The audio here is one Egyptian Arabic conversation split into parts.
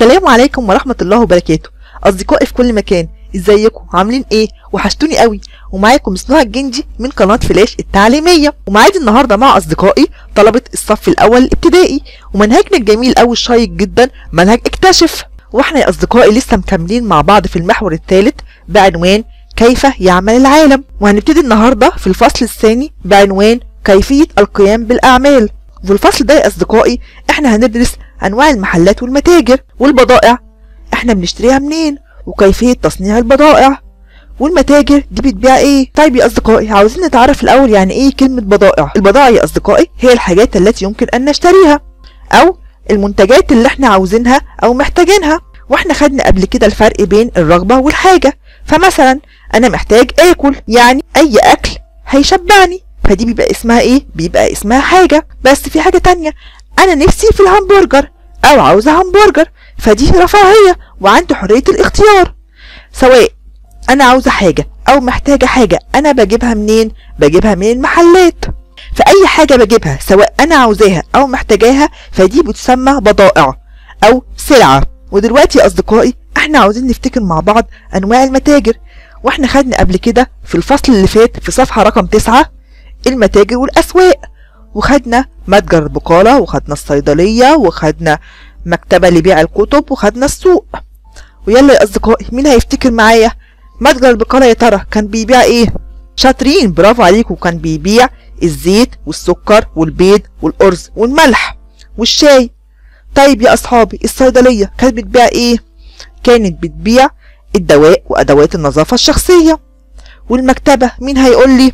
السلام عليكم ورحمة الله وبركاته أصدقائي في كل مكان ازيكم عاملين ايه وحشتوني قوي ومعاكم سنوها الجندي من قناة فلاش التعليمية ومعادي النهاردة مع أصدقائي طلبة الصف الأول الابتدائي ومنهجنا الجميل أوي الشيق جدا منهج اكتشف واحنا يا أصدقائي لسه مكملين مع بعض في المحور الثالث بعنوان كيف يعمل العالم وهنبتدي النهاردة في الفصل الثاني بعنوان كيفية القيام بالأعمال وفي الفصل ده يا أصدقائي احنا هندرس أنواع المحلات والمتاجر والبضائع احنا بنشتريها منين وكيفية تصنيع البضائع والمتاجر دي بتبيع ايه طيب يا اصدقائي عاوزين نتعرف الاول يعني ايه كلمة بضائع البضائع يا اصدقائي هي الحاجات التي يمكن ان نشتريها او المنتجات اللي احنا عاوزينها او محتاجينها واحنا خدنا قبل كده الفرق بين الرغبة والحاجة فمثلا انا محتاج اكل يعني اي اكل هيشبعني فدي بيبقى اسمها ايه بيبقى اسمها حاجة بس في حاجة تانية انا نفسي في الهمبرجر او عاوزة همبرجر فدي رفاهية وعندي حرية الاختيار سواء انا عاوزة حاجة او محتاجة حاجة انا بجيبها منين بجيبها من المحلات فاي حاجة بجيبها سواء انا عاوزاها او محتاجاها فدي بتسمى بضائع او سلعة ودلوقتي يا اصدقائي احنا عاوزين نفتكر مع بعض انواع المتاجر واحنا خدنا قبل كده في الفصل اللي فات في صفحة رقم تسعة المتاجر والاسواق وخدنا متجر البقالة وخدنا الصيدلية وخدنا مكتبة لبيع الكتب وخدنا السوق ويلا يا أصدقائي مين هيفتكر معايا متجر البقالة يا ترى كان بيبيع ايه شاطرين برافو عليكم كان بيبيع الزيت والسكر والبيض والأرز والملح والشاي طيب يا أصحابي الصيدلية كانت بتبيع ايه كانت بتبيع الدواء وأدوات النظافة الشخصية والمكتبة مين هيقول لي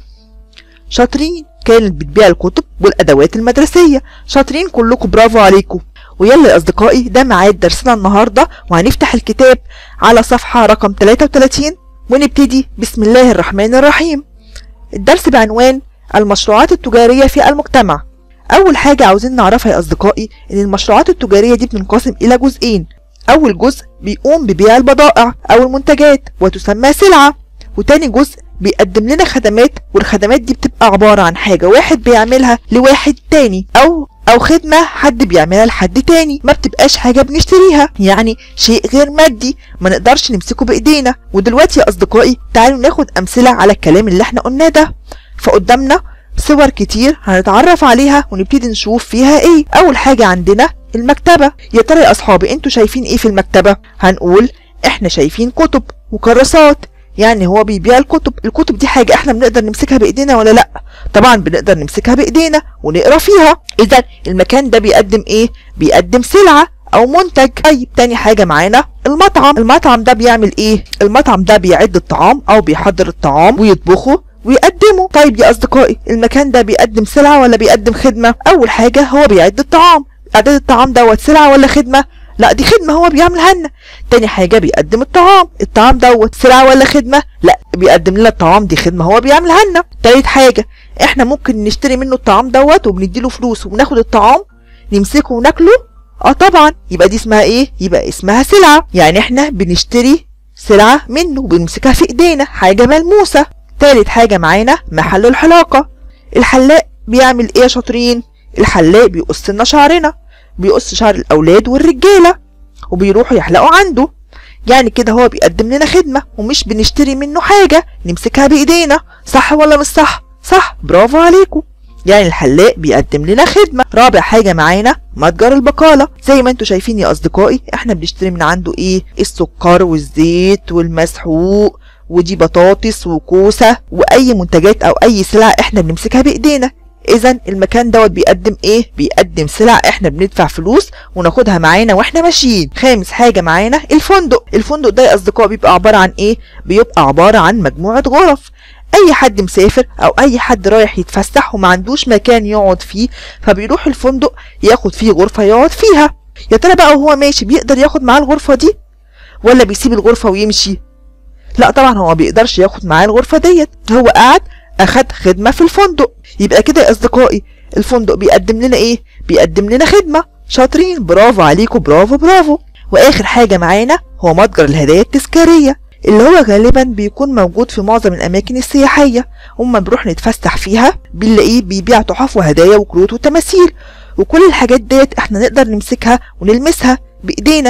شاطرين كانت بتبيع الكتب والأدوات المدرسية شاطرين كلكم برافو عليكم ويلا يا أصدقائي ده ميعاد درسنا النهاردة وهنفتح الكتاب على صفحة رقم 33 ونبتدي بسم الله الرحمن الرحيم الدرس بعنوان المشروعات التجارية في المجتمع أول حاجة عاوزين نعرفها يا أصدقائي إن المشروعات التجارية دي بتنقسم إلى جزئين أول جزء بيقوم ببيع البضائع أو المنتجات وتسمى سلعة وتاني جزء بيقدم لنا خدمات والخدمات دي بتبقى عبارة عن حاجة واحد بيعملها لواحد تاني أو أو خدمة حد بيعملها لحد تاني ما بتبقاش حاجة بنشتريها يعني شيء غير مادي ما نقدرش نمسكه بإيدينا ودلوقتي يا أصدقائي تعالوا ناخد أمثلة على الكلام اللي احنا قلناه ده فقدامنا صور كتير هنتعرف عليها ونبتدي نشوف فيها ايه أول حاجة عندنا المكتبة يا ترى يا أصحابي انتوا شايفين ايه في المكتبة هنقول احنا شايفين كتب وكراسات يعني هو بيبيع الكتب الكتب دي حاجة احنا بنقدر نمسكها بايدينا ولا لا طبعا بنقدر نمسكها بايدينا ونقرا فيها اذا المكان ده بيقدم ايه بيقدم سلعة او منتج طيب تاني حاجة معانا المطعم المطعم ده بيعمل ايه المطعم ده بيعد الطعام او بيحضر الطعام ويطبخه ويقدمه طيب يا اصدقائي المكان ده بيقدم سلعة ولا بيقدم خدمة اول حاجة هو بيعد الطعام اعداد الطعام دوت سلعة ولا خدمة لا دي خدمة هو بيعملها لنا تاني حاجة بيقدم الطعام الطعام دوت سلعة ولا خدمة لا بيقدم لنا الطعام دي خدمة هو بيعملها لنا تالت حاجة احنا ممكن نشتري منه الطعام دوت وبنديله فلوس وبناخد الطعام نمسكه وناكله اه طبعا يبقى دي اسمها ايه يبقى اسمها سلعة يعني احنا بنشتري سلعة منه وبنمسكها في ايدينا حاجة ملموسة تالت حاجة معانا محل الحلاقة الحلاق بيعمل ايه يا شاطرين الحلاق بيقص لنا شعرنا بيقص شعر الأولاد والرجالة وبيروحوا يحلقوا عنده يعني كده هو بيقدم لنا خدمة ومش بنشتري منه حاجة نمسكها بإيدينا صح ولا مش صح؟ صح برافو عليكم يعني الحلاق بيقدم لنا خدمة رابع حاجة معانا متجر البقالة زي ما انتوا شايفين يا أصدقائي احنا بنشتري من عنده ايه السكر والزيت والمسحوق ودي بطاطس وكوسة وأي منتجات أو أي سلعة احنا بنمسكها بإيدينا اذا المكان دوت بيقدم ايه بيقدم سلع احنا بندفع فلوس وناخدها معانا واحنا ماشيين خامس حاجه معانا الفندق الفندق ده يا اصدقاء بيبقى عباره عن ايه بيبقى عباره عن مجموعه غرف اي حد مسافر او اي حد رايح يتفسح وما عندوش مكان يقعد فيه فبيروح الفندق ياخد فيه غرفه يقعد فيها يا ترى بقى وهو ماشي بيقدر ياخد معاه الغرفه دي ولا بيسيب الغرفه ويمشي لا طبعا هو ما بيقدرش ياخد معاه الغرفه ديت هو قاعد اخد خدمه في الفندق يبقى كده يا اصدقائي الفندق بيقدم لنا ايه بيقدم لنا خدمه شاطرين برافو عليكم برافو برافو واخر حاجه معانا هو متجر الهدايا التذكاريه اللي هو غالبا بيكون موجود في معظم الاماكن السياحيه اما بنروح نتفسح فيها بنلاقيه بيبيع تحف وهدايا وكروت وتماثيل وكل الحاجات ديت احنا نقدر نمسكها ونلمسها بايدينا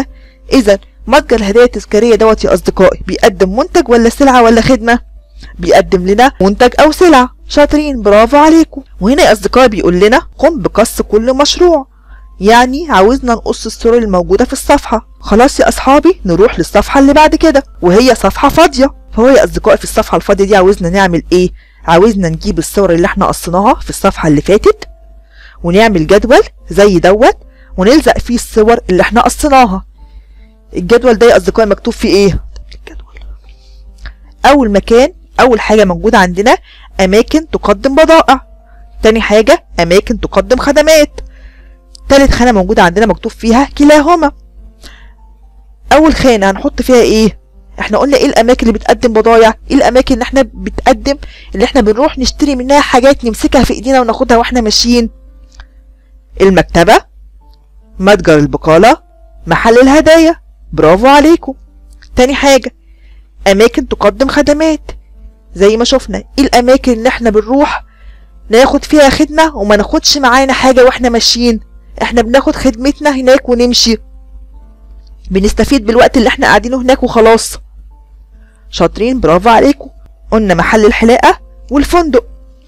اذا متجر الهدايا التذكارية دوت يا اصدقائي بيقدم منتج ولا سلعة ولا خدمة بيقدم لنا منتج او سلعة شاطرين برافو عليكم وهنا يا اصدقائي بيقول لنا قم بقص كل مشروع يعني عاوزنا نقص الصور الموجودة في الصفحة خلاص يا اصحابي نروح للصفحة اللي بعد كده وهي صفحة فاضية فهو يا اصدقائي في الصفحة الفاضية دي عاوزنا نعمل ايه عاوزنا نجيب الصور اللي احنا قصيناها في الصفحة اللي فاتت ونعمل جدول زي دوت ونلزق فيه الصور اللي احنا قصيناها الجدول ده يا اصدقائي مكتوب فيه ايه اول مكان اول حاجة موجودة عندنا اماكن تقدم بضائع تاني حاجة اماكن تقدم خدمات تالت خانة موجودة عندنا مكتوب فيها كلاهما اول خانة هنحط فيها ايه احنا قلنا ايه الاماكن اللي بتقدم بضايع ايه الاماكن اللي احنا بتقدم اللي احنا بنروح نشتري منها حاجات نمسكها في ايدينا وناخدها واحنا ماشيين المكتبة متجر البقالة محل الهدايا برافو عليكم تاني حاجة اماكن تقدم خدمات زي ما شفنا ايه الاماكن اللي احنا بنروح ناخد فيها خدمة وما ناخدش معانا حاجة واحنا ماشيين احنا بناخد خدمتنا هناك ونمشي بنستفيد بالوقت اللي احنا قاعدينه هناك وخلاص شاطرين برافو عليكم قلنا محل الحلاقة والفندق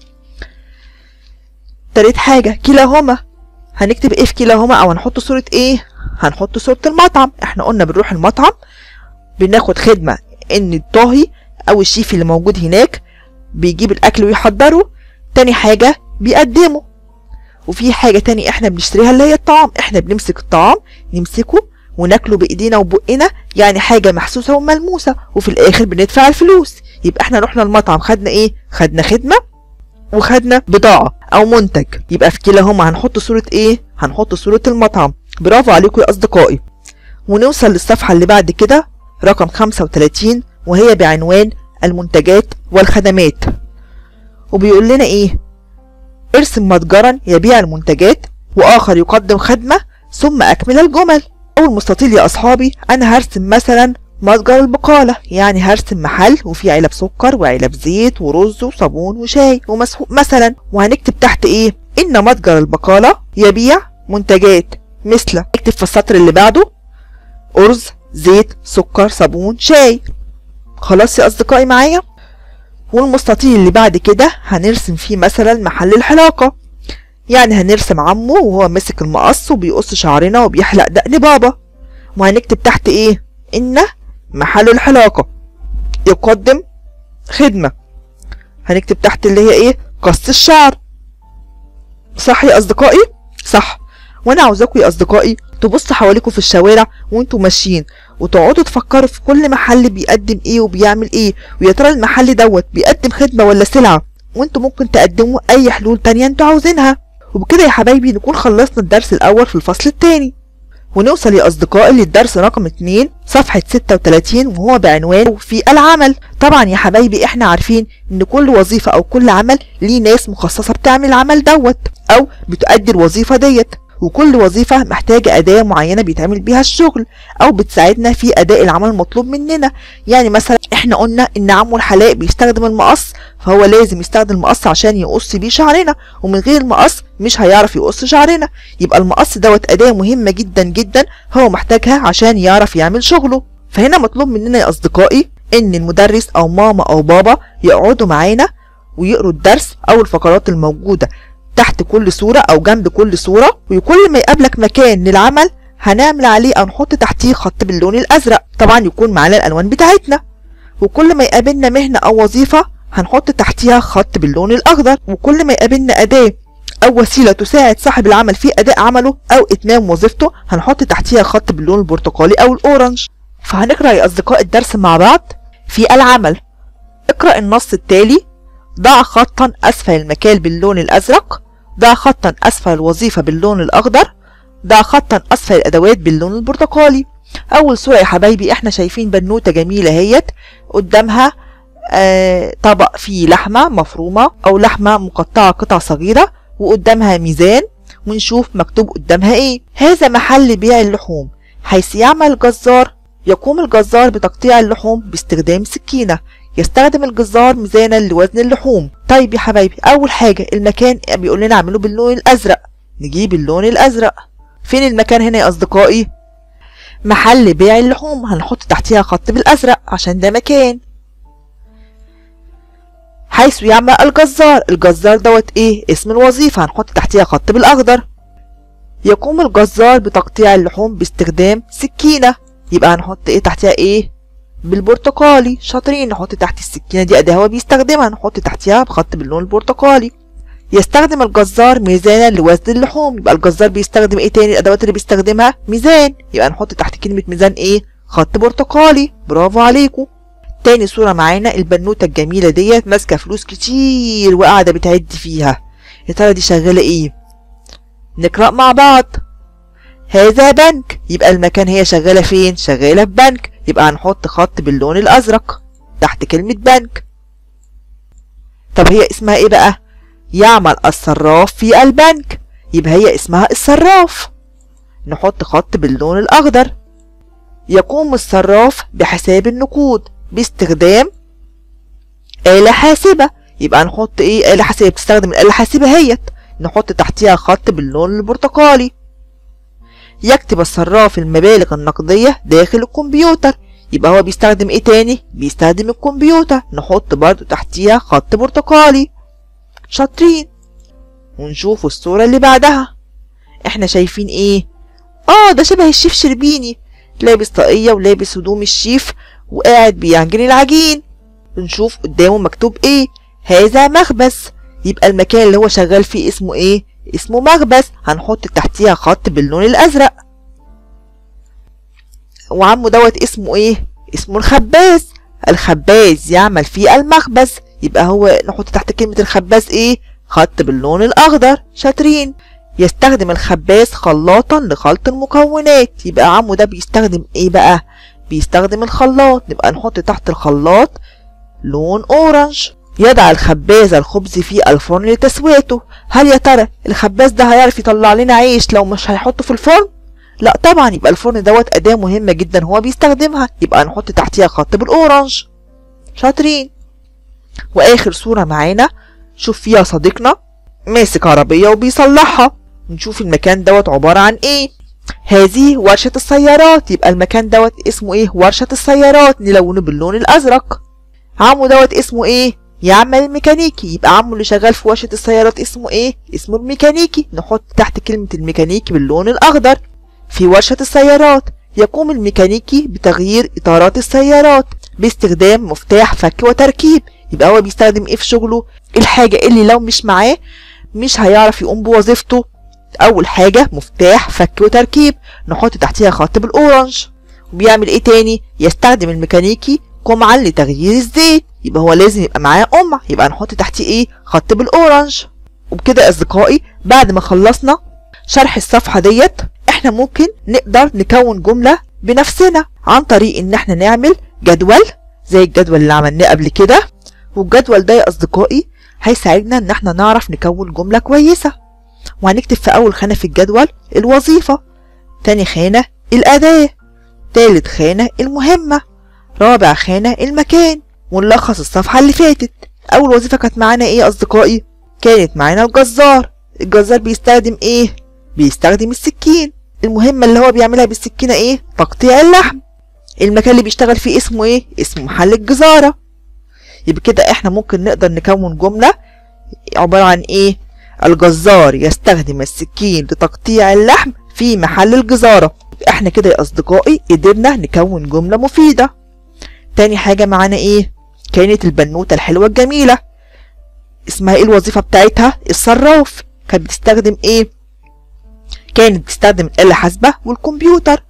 تالت حاجة كلاهما هنكتب ايه في كلاهما او هنحط صورة ايه هنحط صورة المطعم احنا قلنا بنروح المطعم بناخد خدمة ان الطاهي او الشيف اللي موجود هناك بيجيب الاكل ويحضره تاني حاجة بيقدمه وفي حاجة تاني احنا بنشتريها اللي هي الطعام احنا بنمسك الطعام نمسكه وناكله بايدينا وبقنا يعني حاجة محسوسة وملموسة وفي الاخر بندفع الفلوس يبقى احنا رحنا المطعم خدنا ايه خدنا خدمة وخدنا بضاعة او منتج يبقى في كلاهما هنحط صورة ايه هنحط صورة المطعم برافو عليكم يا اصدقائي ونوصل للصفحة اللي بعد كده رقم 35 وهي بعنوان المنتجات والخدمات وبيقول لنا ايه ارسم متجرا يبيع المنتجات واخر يقدم خدمة ثم اكمل الجمل اول مستطيل يا اصحابي انا هرسم مثلا متجر البقالة يعني هرسم محل وفيه علب سكر وعلب زيت ورز وصابون وشاي ومسحوق مثلا وهنكتب تحت ايه ان متجر البقالة يبيع منتجات مثل اكتب في السطر اللي بعده أرز زيت سكر صابون شاي خلاص يا أصدقائي معايا والمستطيل اللي بعد كده هنرسم فيه مثلا محل الحلاقة يعني هنرسم عمه وهو ماسك المقص وبيقص شعرنا وبيحلق دقن بابا وهنكتب تحت ايه ان محل الحلاقة يقدم خدمة هنكتب تحت اللي هي ايه قص الشعر صح يا اصدقائي صح وانا عاوزاكم يا اصدقائي تبصوا حواليكم في الشوارع وانتوا ماشيين وتقعدوا تفكروا في كل محل بيقدم ايه وبيعمل ايه ويا ترى المحل دوت بيقدم خدمة ولا سلعة وانتوا ممكن تقدموا اي حلول تانية انتوا عاوزينها وبكده يا حبايبي نكون خلصنا الدرس الاول في الفصل التاني ونوصل يا أصدقائي للدرس رقم 2 صفحة 36 وهو بعنوان في العمل طبعا يا حبايبي احنا عارفين ان كل وظيفة او كل عمل ليه ناس مخصصة بتعمل العمل دوت او بتؤدي الوظيفة ديت وكل وظيفة محتاجة أداة معينة بيتعمل بيها الشغل أو بتساعدنا في أداء العمل المطلوب مننا يعني مثلا احنا قلنا إن عمو الحلاق بيستخدم المقص فهو لازم يستخدم المقص عشان يقص بيه شعرنا ومن غير المقص مش هيعرف يقص شعرنا يبقى المقص دوت أداة مهمة جدا جدا هو محتاجها عشان يعرف يعمل شغله فهنا مطلوب مننا يا أصدقائي إن المدرس أو ماما أو بابا يقعدوا معانا ويقروا الدرس أو الفقرات الموجودة تحت كل صورة أو جنب كل صورة وكل ما يقابلك مكان للعمل هنعمل عليه أو نحط تحتيه خط باللون الأزرق طبعا يكون معانا الألوان بتاعتنا وكل ما يقابلنا مهنة أو وظيفة هنحط تحتيها خط باللون الأخضر وكل ما يقابلنا أداة أو وسيلة تساعد صاحب العمل في أداء عمله أو إتمام وظيفته هنحط تحتيها خط باللون البرتقالي أو الأورنج فهنقرأ يا أصدقاء الدرس مع بعض في العمل اقرأ النص التالي ضع خطا أسفل المكان باللون الأزرق ضع خطا أسفل الوظيفة باللون الأخضر ضع خطا أسفل الأدوات باللون البرتقالي أول صورة يا حبايبي احنا شايفين بنوتة جميلة هيت قدامها آه طبق فيه لحمة مفرومة أو لحمة مقطعة قطع صغيرة وقدامها ميزان ونشوف مكتوب قدامها ايه هذا محل بيع اللحوم حيث يعمل الجزار يقوم الجزار بتقطيع اللحوم باستخدام سكينة يستخدم الجزار ميزانا لوزن اللحوم طيب يا حبايبي اول حاجة المكان بيقول لنا اعمله باللون الازرق نجيب اللون الازرق فين المكان هنا يا اصدقائي محل بيع اللحوم هنحط تحتيها خط بالازرق عشان ده مكان حيث يعمل الجزار الجزار دوت ايه اسم الوظيفة هنحط تحتيها خط بالاخضر يقوم الجزار بتقطيع اللحوم باستخدام سكينة يبقى هنحط ايه تحتيها ايه بالبرتقالي شاطرين نحط تحت السكينة دي أداة هو بيستخدمها نحط تحتها بخط باللون البرتقالي يستخدم الجزار ميزانا لوزن اللحوم يبقى الجزار بيستخدم ايه تاني الأدوات اللي بيستخدمها ميزان يبقى نحط تحت كلمة ميزان ايه خط برتقالي برافو عليكم تاني صورة معانا البنوتة الجميلة ديت ماسكة فلوس كتير وقاعدة بتعد فيها يا ترى دي شغالة ايه نقرأ مع بعض هذا بنك يبقى المكان هي شغالة فين شغالة في بنك يبقى هنحط خط باللون الأزرق تحت كلمة بنك طب هي اسمها ايه بقى يعمل الصراف في البنك يبقى هي اسمها الصراف نحط خط باللون الأخضر يقوم الصراف بحساب النقود باستخدام آلة حاسبة يبقى نحط ايه آلة حاسبة بتستخدم الآلة الحاسبة هيت نحط تحتيها خط باللون البرتقالي يكتب الصراف المبالغ النقدية داخل الكمبيوتر يبقى هو بيستخدم ايه تاني بيستخدم الكمبيوتر نحط برضو تحتيها خط برتقالي شاطرين ونشوف الصورة اللي بعدها احنا شايفين ايه اه ده شبه الشيف شربيني لابس طاقية ولابس هدوم الشيف وقاعد بيعجن العجين بنشوف قدامه مكتوب ايه هذا مخبز يبقى المكان اللي هو شغال فيه اسمه ايه اسمه مخبز هنحط تحتيها خط باللون الازرق وعمه دوت اسمه ايه اسمه الخباز الخباز يعمل في المخبز يبقى هو نحط تحت كلمة الخباز ايه خط باللون الاخضر شاطرين يستخدم الخباز خلاطا لخلط المكونات يبقى عمو ده بيستخدم ايه بقى بيستخدم الخلاط نبقى نحط تحت الخلاط لون اورنج يضع الخباز الخبز في الفرن لتسويته هل يا ترى الخباز ده هيعرف يطلع لنا عيش لو مش هيحطه في الفرن لا طبعا يبقى الفرن دوت اداة مهمة جدا هو بيستخدمها يبقى نحط تحتيها خط بالاورنج شاطرين واخر صورة معانا شوف فيها صديقنا ماسك عربية وبيصلحها نشوف المكان دوت عبارة عن ايه هذه ورشة السيارات يبقى المكان دوت اسمه ايه ورشة السيارات نلونه باللون الازرق عمو دوت اسمه ايه يعمل الميكانيكي يبقى عمو اللي شغال في ورشة السيارات اسمه ايه اسمه الميكانيكي نحط تحت كلمة الميكانيكي باللون الاخضر في ورشة السيارات يقوم الميكانيكي بتغيير اطارات السيارات باستخدام مفتاح فك وتركيب يبقى هو بيستخدم ايه في شغله الحاجة اللي لو مش معاه مش هيعرف يقوم بوظيفته اول حاجة مفتاح فك وتركيب نحط تحتيها خط بالاورنج وبيعمل ايه تاني يستخدم الميكانيكي قمعا لتغيير الزيت يبقى هو لازم يبقى معاه قمع يبقى نحط تحتيه ايه خط بالاورنج وبكده يا اصدقائي بعد ما خلصنا شرح الصفحة ديت احنا ممكن نقدر نكون جملة بنفسنا عن طريق ان احنا نعمل جدول زي الجدول اللي عملناه قبل كده والجدول ده يا اصدقائي هيساعدنا ان احنا نعرف نكون جملة كويسة وهنكتب في اول خانة في الجدول الوظيفة تاني خانة الاداة تالت خانة المهمة رابع خانة المكان ونلخص الصفحة اللي فاتت اول وظيفة كانت معانا ايه يا اصدقائي كانت معانا الجزار الجزار بيستخدم ايه بيستخدم السكين المهمة اللي هو بيعملها بالسكينة ايه تقطيع اللحم المكان اللي بيشتغل فيه اسمه ايه اسمه محل الجزارة يبقى كده احنا ممكن نقدر نكون جملة عبارة عن ايه الجزار يستخدم السكين لتقطيع اللحم في محل الجزارة احنا كده يا اصدقائي قدرنا نكون جملة مفيدة تاني حاجة معانا ايه كانت البنوتة الحلوة الجميلة اسمها ايه الوظيفة بتاعتها الصراف كانت بتستخدم ايه كانت بتستخدم الآلة الحاسبة والكمبيوتر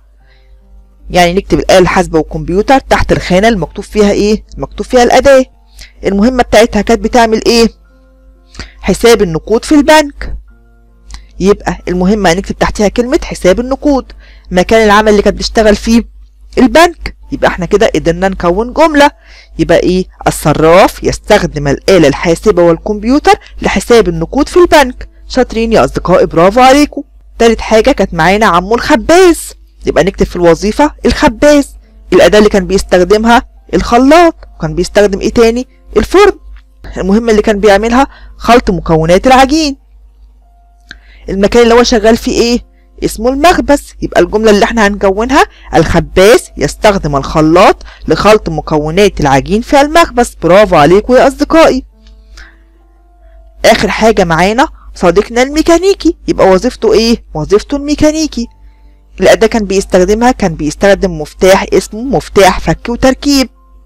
يعني نكتب الآلة الحاسبة والكمبيوتر تحت الخانة المكتوب فيها ايه مكتوب فيها الأداة المهمة بتاعتها كانت بتعمل ايه حساب النقود في البنك يبقى المهمة هنكتب تحتها كلمة حساب النقود مكان العمل اللي كانت بتشتغل فيه البنك يبقى احنا كده قدرنا نكون جملة يبقى ايه الصراف يستخدم الآلة الحاسبة والكمبيوتر لحساب النقود في البنك شاطرين يا أصدقائي برافو عليكم تالت حاجة كانت معانا عمو الخباز يبقى نكتب في الوظيفة الخباز الأداة اللي كان بيستخدمها الخلاط وكان بيستخدم ايه تاني الفرن المهمة اللي كان بيعملها خلط مكونات العجين المكان اللي هو شغال فيه ايه اسمه المخبز يبقى الجملة اللي احنا هنكونها الخباز يستخدم الخلاط لخلط مكونات العجين في المخبز برافو عليكم يا أصدقائي آخر حاجة معانا صديقنا الميكانيكي يبقى وظيفته ايه وظيفته الميكانيكي الأداة كان بيستخدمها كان بيستخدم مفتاح اسمه مفتاح فك وتركيب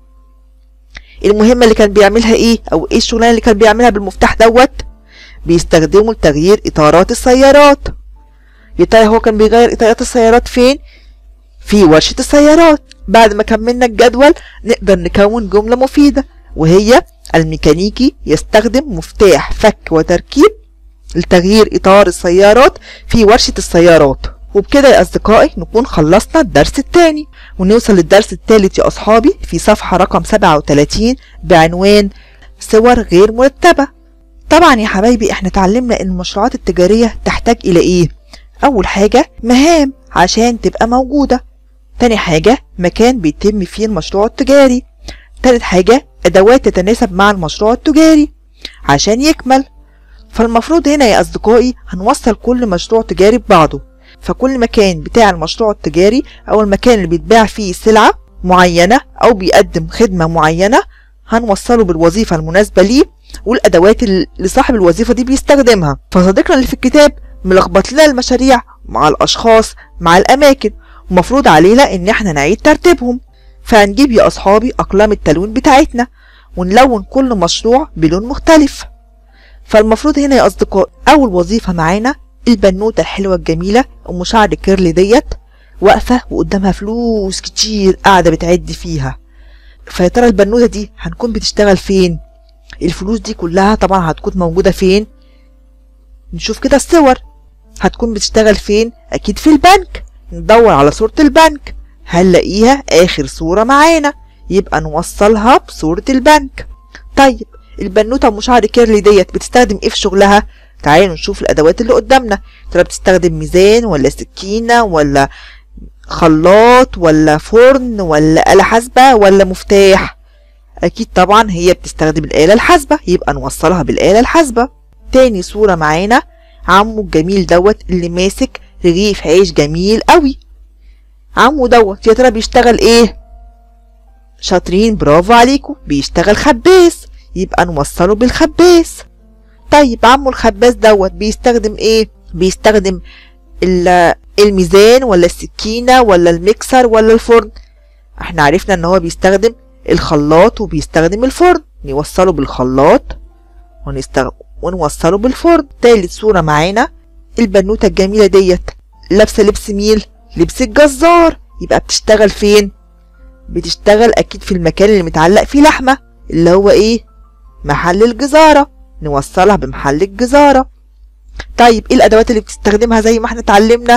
المهمة اللي كان بيعملها ايه او ايه الشغلانة اللي كان بيعملها بالمفتاح دوت بيستخدمه لتغيير اطارات السيارات يا ترى هو كان بيغير اطارات السيارات فين في ورشة السيارات بعد ما كملنا الجدول نقدر نكون جملة مفيدة وهي الميكانيكي يستخدم مفتاح فك وتركيب لتغيير إطار السيارات في ورشة السيارات وبكده يا أصدقائي نكون خلصنا الدرس الثاني ونوصل للدرس الثالث يا أصحابي في صفحة رقم 37 بعنوان صور غير مرتبة طبعا يا حبايبي احنا اتعلمنا ان المشروعات التجارية تحتاج الى ايه اول حاجة مهام عشان تبقى موجودة تاني حاجة مكان بيتم فيه المشروع التجاري تالت حاجة ادوات تتناسب مع المشروع التجاري عشان يكمل فالمفروض هنا يا اصدقائي هنوصل كل مشروع تجاري ببعضه فكل مكان بتاع المشروع التجاري او المكان اللي بيتباع فيه سلعة معينة او بيقدم خدمة معينة هنوصله بالوظيفة المناسبة ليه والادوات اللي صاحب الوظيفة دي بيستخدمها فصديقنا اللي في الكتاب ملخبط لنا المشاريع مع الاشخاص مع الاماكن ومفروض علينا ان احنا نعيد ترتيبهم فهنجيب يا اصحابي اقلام التلوين بتاعتنا ونلون كل مشروع بلون مختلف فالمفروض هنا يا اصدقاء اول وظيفة معانا البنوتة الحلوة الجميلة ام شعر كيرلي ديت واقفة وقدامها فلوس كتير قاعدة بتعد فيها فيا ترى البنوتة دي هنكون بتشتغل فين الفلوس دي كلها طبعا هتكون موجودة فين نشوف كده الصور هتكون بتشتغل فين اكيد في البنك ندور على صورة البنك هنلاقيها اخر صورة معانا يبقى نوصلها بصورة البنك طيب البنوتة ام شعر كيرلي ديت بتستخدم ايه في شغلها تعالوا نشوف الادوات اللي قدامنا ترى بتستخدم ميزان ولا سكينة ولا خلاط ولا فرن ولا آلة حاسبة ولا مفتاح اكيد طبعا هي بتستخدم الآلة الحاسبة يبقى نوصلها بالآلة الحاسبة تاني صورة معانا عمو الجميل دوت اللي ماسك رغيف عيش جميل قوي عمو دوت يا ترى بيشتغل ايه شاطرين برافو عليكم بيشتغل خباز يبقى نوصله بالخباز طيب عمو الخباز دوت بيستخدم ايه بيستخدم الميزان ولا السكينة ولا الميكسر ولا الفرن احنا عرفنا ان هو بيستخدم الخلاط وبيستخدم الفرن نوصله بالخلاط ونستغ... ونوصله بالفرن تالت صورة معانا البنوتة الجميلة ديت لابسة لبس ميل لبس الجزار يبقى بتشتغل فين بتشتغل اكيد في المكان اللي متعلق فيه لحمة اللي هو ايه محل الجزارة نوصلها بمحل الجزارة طيب ايه الادوات اللي بتستخدمها زي ما احنا اتعلمنا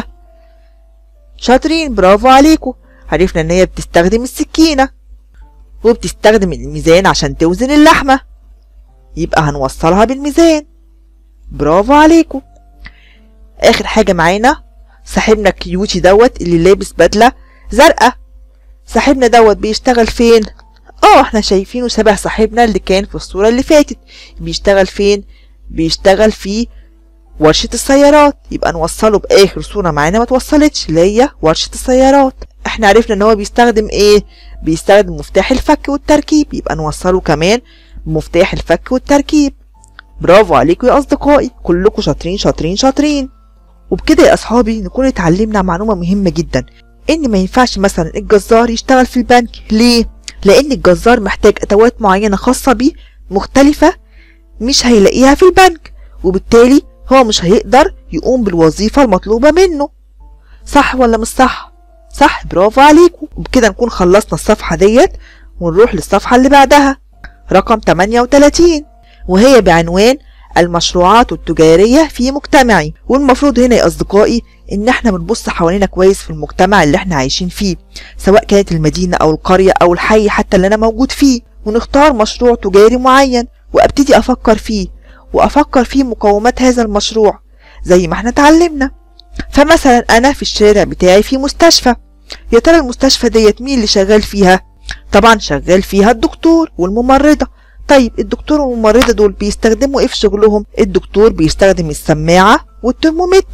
شاطرين برافو عليكم عرفنا ان هي بتستخدم السكينة وبتستخدم الميزان عشان توزن اللحمة يبقى هنوصلها بالميزان برافو عليكم اخر حاجة معانا صاحبنا كيوتي دوت اللي لابس بدلة زرقاء صاحبنا دوت بيشتغل فين اه احنا شايفينه شبه صاحبنا اللي كان في الصورة اللي فاتت بيشتغل فين بيشتغل في ورشة السيارات يبقى نوصله بآخر صورة معانا ما توصلتش اللي هي ورشة السيارات احنا عرفنا ان هو بيستخدم ايه بيستخدم مفتاح الفك والتركيب يبقى نوصله كمان بمفتاح الفك والتركيب برافو عليكم يا اصدقائي كلكم شاطرين شاطرين شاطرين وبكده يا اصحابي نكون اتعلمنا معلومة مهمة جدا ان ما ينفعش مثلا الجزار يشتغل في البنك ليه لان الجزار محتاج ادوات معينة خاصة بيه مختلفة مش هيلاقيها في البنك وبالتالي هو مش هيقدر يقوم بالوظيفة المطلوبة منه صح ولا مش صح صح برافو عليكم وبكده نكون خلصنا الصفحة ديت ونروح للصفحة اللي بعدها رقم 38 وهي بعنوان المشروعات التجارية في مجتمعي والمفروض هنا يا أصدقائي إن احنا بنبص حوالينا كويس في المجتمع اللي احنا عايشين فيه سواء كانت المدينة أو القرية أو الحي حتى اللي أنا موجود فيه ونختار مشروع تجاري معين وأبتدي أفكر فيه وأفكر في مقومات هذا المشروع زي ما احنا اتعلمنا فمثلا أنا في الشارع بتاعي في مستشفى يا ترى المستشفى ديت مين اللي شغال فيها طبعا شغال فيها الدكتور والممرضة طيب الدكتور والممرضة دول بيستخدموا ايه في شغلهم الدكتور بيستخدم السماعة والترمومتر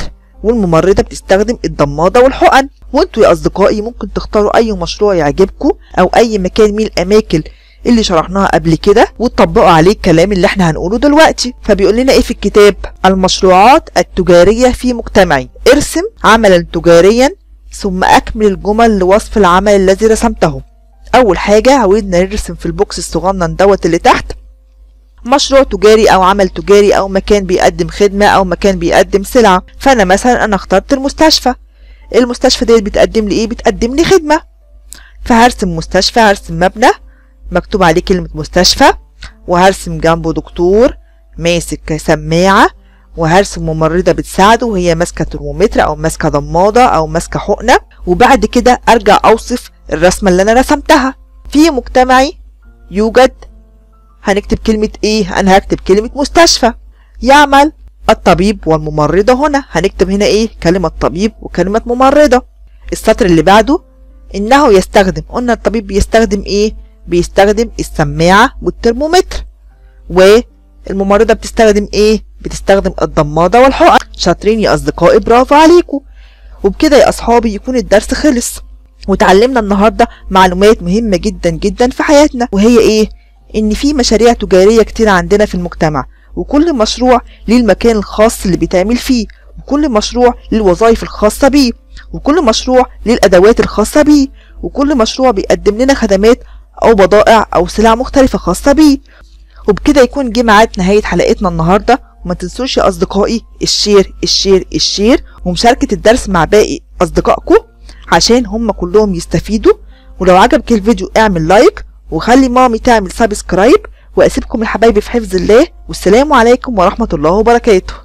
والممرضة بتستخدم الضمادة والحقن وانتوا يا أصدقائي ممكن تختاروا أي مشروع يعجبكم أو أي مكان من الأماكن اللي شرحناها قبل كده وتطبقوا عليه الكلام اللي احنا هنقوله دلوقتي فبيقول لنا ايه في الكتاب المشروعات التجارية في مجتمعي ارسم عملا تجاريا ثم اكمل الجمل لوصف العمل الذي رسمته اول حاجة عاوزنا نرسم في البوكس الصغنن دوت اللي تحت مشروع تجاري او عمل تجاري او مكان بيقدم خدمة او مكان بيقدم سلعة فانا مثلا انا اخترت المستشفى المستشفى ديت بتقدم لي ايه بتقدم لي خدمة فهرسم مستشفى هرسم مبنى مكتوب عليه كلمة مستشفى وهرسم جنبه دكتور ماسك سماعة وهرسم ممرضة بتساعده وهي ماسكة ترمومتر أو ماسكة ضمادة أو ماسكة حقنة وبعد كده أرجع أوصف الرسمة اللي أنا رسمتها في مجتمعي يوجد هنكتب كلمة إيه؟ أنا هكتب كلمة مستشفى يعمل الطبيب والممرضة هنا هنكتب هنا إيه؟ كلمة طبيب وكلمة ممرضة السطر اللي بعده إنه يستخدم قلنا الطبيب بيستخدم إيه؟ بيستخدم السماعة والترمومتر والممرضة بتستخدم ايه بتستخدم الضمادة والحقن شاطرين يا اصدقائي برافو عليكم وبكده يا اصحابي يكون الدرس خلص وتعلمنا النهاردة معلومات مهمة جدا جدا في حياتنا وهي ايه ان في مشاريع تجارية كتير عندنا في المجتمع وكل مشروع ليه المكان الخاص اللي بيتعمل فيه وكل مشروع ليه الوظائف الخاصة بيه وكل مشروع ليه الأدوات الخاصة بيه وكل مشروع بيقدم لنا خدمات أو بضائع أو سلع مختلفة خاصة بيه وبكده يكون جه ميعاد نهاية حلقتنا النهاردة وما تنسوش يا أصدقائي الشير الشير الشير ومشاركة الدرس مع باقي أصدقائكم عشان هم كلهم يستفيدوا ولو عجبك الفيديو اعمل لايك وخلي مامي تعمل سبسكرايب وأسيبكم يا حبايبي في حفظ الله والسلام عليكم ورحمة الله وبركاته